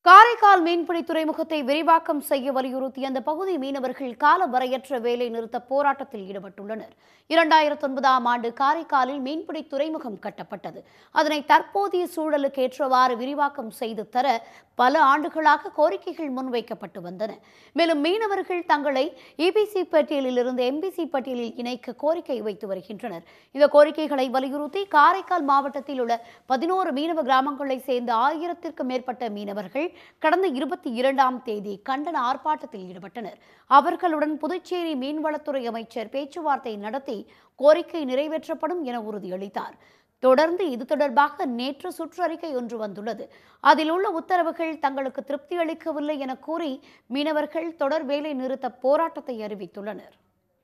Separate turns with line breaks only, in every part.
காரைக்கால் மீன்பிடி துறைமுகத்தை விரிவாக்கம் செய்ய வலியுறுத்தி அந்த பகுதி மீனவர்கள் காலவரையற்ற வேலை நிறுத்த போராட்டத்தில் ஈடுபட்டுள்ளனர் இரண்டாயிரத்தி ஒன்பதாம் ஆண்டு காரைக்காலில் மீன்பிடி துறைமுகம் கட்டப்பட்டது அதனை தற்போதைய சூழலுக்கு ஏற்றவாறு விரிவாக்கம் செய்து தர பல ஆண்டுகளாக கோரிக்கைகள் முன்வைக்கப்பட்டு வந்தன மேலும் மீனவர்கள் தங்களை இபிசி பட்டியலில் இருந்து எம்பிசி பட்டியலில் இணைக்க கோரிக்கை வைத்து வருகின்றனர் இந்த கோரிக்கைகளை வலியுறுத்தி காரைக்கால் மாவட்டத்தில் உள்ள பதினோரு மீனவ கிராமங்களை சேர்ந்த ஆயிரத்திற்கும் மேற்பட்ட மீனவர்கள் கடந்த இருபத்தி இரண்டாம் தேதி கண்டன ஆர்ப்பாட்டத்தில் ஈடுபட்டனர் அவர்களுடன் புதுச்சேரி மீன்வளத்துறை அமைச்சர் பேச்சுவார்த்தை நடத்தி கோரிக்கை நிறைவேற்றப்படும் என உறுதியளித்தார் தொடர்ந்து இது தொடர்பாக நேற்று சுற்றறிக்கை ஒன்று வந்துள்ளது அதில் உள்ள உத்தரவுகள் தங்களுக்கு திருப்தி அளிக்கவில்லை என கூறி மீனவர்கள் தொடர் வேலை நிறுத்த போராட்டத்தை அறிவித்துள்ளனர்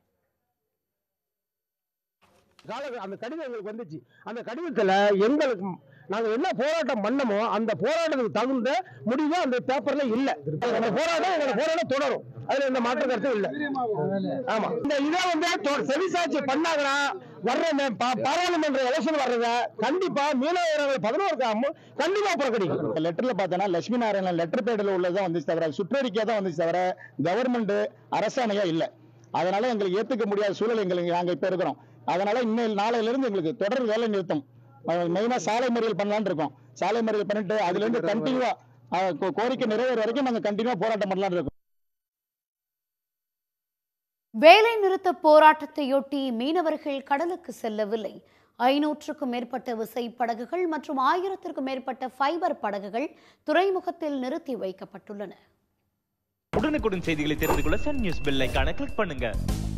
கால அந்த கடிதம் எங்களுக்கு வந்துச்சு அந்த கடிதத்துல எங்களுக்கு நாங்க என்ன போராட்டம் பண்ணமோ அந்த போராட்டத்துக்கு தகுந்த முடிவு அந்த பேப்பர்ல இல்ல அந்த போராட்டம் எங்க போராட்டம் தொடரும் அதுல எந்த மாற்று கருத்தும் இல்ல ஆமா இந்த இதை வந்து தொ- செவிசாட்சி பண்ணாங்கன்னா வர்ற இந்த பா- பாராளுமன்ற எலெக்ஷன் வர்றத கண்டிப்பா மீனவர்கள் பதினோரு கிராமம் கண்டிப்பா புறக்கணிக்கும்
லெட்டர்ல பார்த்தோன்னா லட்சுமி நாராயணன் லெட்டர் பேடில் உள்ளதான் வந்துச்சு தவிர சுற்றறிக்கை தான் வந்துச்சு தவிர கவர்மெண்ட் அரசாணையா இல்ல அதனால எங்களுக்கு ஏத்துக்க முடியாத சூழல் எங்களுக்கு நாங்க இப்ப இருக்கிறோம் அதனால இன்னும் நாளையில இருந்து எங்களுக்கு தொடர் வேலை நிறுத்தம் மெயினா சாலை மறியல் பண்ணலாம்னு இருக்கோம் சாலை மறியல் பண்ணிட்டு அதுல இருந்து கண்டினியூவா கோரிக்கை நிறைவேற வரைக்கும் நாங்க கண்டினியூவா போராட்டம் பண்ணலாம்னு இருக்கோம்
வேலை நிறுத்த போராட்டத்தையொட்டி மீனவர்கள் கடலுக்கு செல்லவில்லை ஐநூற்றுக்கும் மேற்பட்ட விசை படகுகள் மற்றும் ஆயிரத்திற்கும் மேற்பட்ட ஃபைபர் படகுகள் துறைமுகத்தில் நிறுத்தி வைக்கப்பட்டுள்ளன
உடனுக்குடன் செய்திகளை தெரிந்து கொள்ள சன் நியூஸ் பெல் ஐகானை கிளிக் பண்ணுங்க